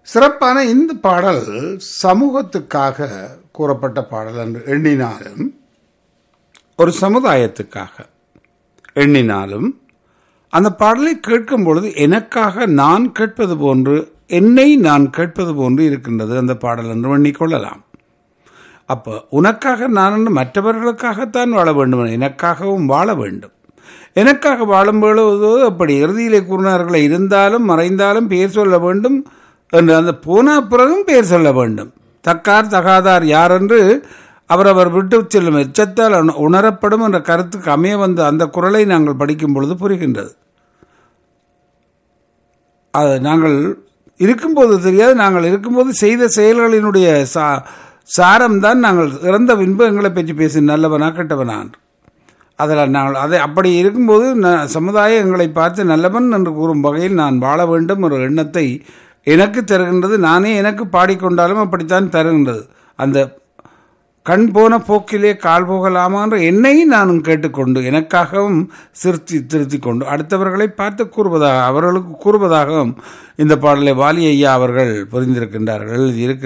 சிறப்பான இந்த பாடல் சமூகத்துக்காக கூறப்பட்ட பாடல் என்று எண்ணினாலும் ஒரு சமுதாயத்துக்காக எண்ணினாலும் அந்த பாடலை கேட்கும் பொழுது எனக்காக நான் கேட்பது போன்று என்னை நான் கேட்பது போன்று இருக்கின்றது அந்த பாடல் என்று எண்ணிக்கொள்ளலாம் அப்போ உனக்காக நான் என்று மற்றவர்களுக்காகத்தான் வாழ வேண்டும் எனக்காகவும் வாழ வேண்டும் எனக்காக வாழும் பொழுது அப்படி இறுதியிலே கூறினார்களே இருந்தாலும் மறைந்தாலும் பேர் சொல்ல வேண்டும் என்று அந்த போன பிறகும் பேர் சொல்ல வேண்டும் தக்கார் தகாதார் யார் என்று அவரவர் விட்டு செல்லும் எச்சத்தால் உணரப்படும் என்ற கருத்துக்கு அமைய வந்த அந்த குரலை நாங்கள் படிக்கும் பொழுது புரிகின்றது அது நாங்கள் இருக்கும்போது தெரியாது நாங்கள் இருக்கும்போது செய்த செயல்களினுடைய சா சாரம்தான் நாங்கள் இறந்த பின்பு எங்களை பற்றி பேசி நல்லவனா கெட்டவனான் அதில் நாங்கள் அதை அப்படி இருக்கும்போது ந சமுதாயம் எங்களை பார்த்து நல்லவன் என்று கூறும் வகையில் நான் வாழ வேண்டும் ஒரு எண்ணத்தை எனக்கு தருகின்றது நானே எனக்கு பாடிக்கொண்டாலும் அப்படித்தான் தருகின்றது அந்த கண் போன போக்கிலே கால் போகலாமா என்ற என்னையும் நானும் கேட்டுக்கொண்டு எனக்காகவும் சிறுத்தி திருத்தி கொண்டு அடுத்தவர்களை பார்த்து கூறுவதாக அவர்களுக்கு கூறுவதாகவும் இந்த பாடலை வாலி ஐயா அவர்கள் புரிந்திருக்கின்றார்கள் இருக்கின்ற